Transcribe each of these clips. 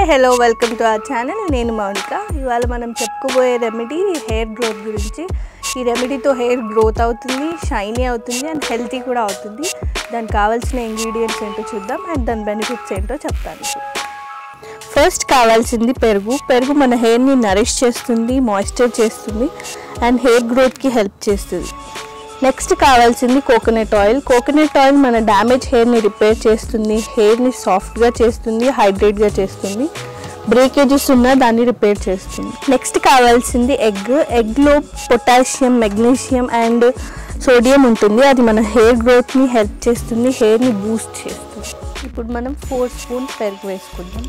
hello welcome to our channel నేను మౌనిక ఇవాళ మనం చెప్పుకోబోయే రెమెడీ హెయిర్ గ్రోత్ గురించి ఈ రెమెడీతో హెయిర్ గ్రోత్ అవుతుంది షైనీ అవుతుంది అండ్ హెల్తీ కూడా అవుతుంది దానికి కావాల్సిన ఇంగ్రీడియంట్స్ ఏంటో చూద్దాం అండ్ దాని బెనిఫిట్స్ ఏంటో చెప్తాను ఫస్ట్ కావాల్సింది పెరుగు పెరుగు మన హెయిర్ని నరిష్ చేస్తుంది మాయిశ్చర్ చేస్తుంది అండ్ హెయిర్ గ్రోత్కి హెల్ప్ చేస్తుంది నెక్స్ట్ కావాల్సింది కోకోనట్ ఆయిల్ కోకోనట్ ఆయిల్ మన డ్యామేజ్ హెయిర్ని రిపేర్ చేస్తుంది హెయిర్ని సాఫ్ట్గా చేస్తుంది హైడ్రేట్గా చేస్తుంది బ్రేకేజెస్ ఉన్న దాన్ని రిపేర్ చేస్తుంది నెక్స్ట్ కావాల్సింది ఎగ్ ఎగ్లో పొటాషియం మెగ్నీషియం అండ్ సోడియం ఉంటుంది అది మన హెయిర్ గ్రోత్ని హెల్ప్ చేస్తుంది హెయిర్ని బూస్ట్ చేస్తుంది ఇప్పుడు మనం ఫోర్ స్పూన్ పెరుగు వేసుకుందాం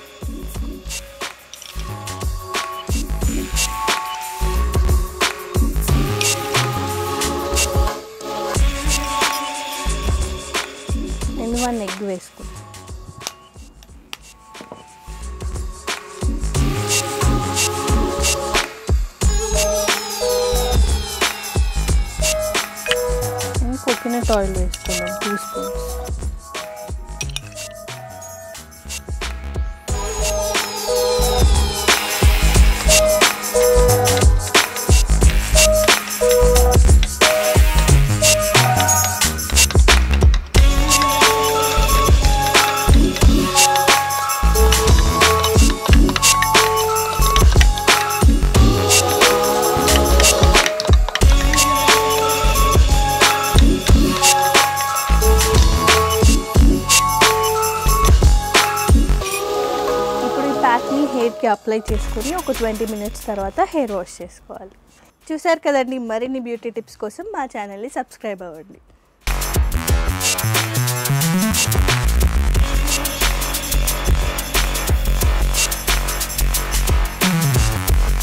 నేను వన్ ఎగ్ వేసుకుంటాను కోకోనట్ ఆయిల్ వేసుకుందాం టూ స్పూన్స్ ఇప్పుడు ఈ ప్యాక్ని హెయిర్కి అప్లై చేసుకొని ఒక ట్వంటీ మినిట్స్ తర్వాత హెయిర్ వాష్ చేసుకోవాలి చూసారు కదండి మరిన్ని బ్యూటీ టిప్స్ కోసం మా ఛానల్ని సబ్స్క్రైబ్ అవ్వండి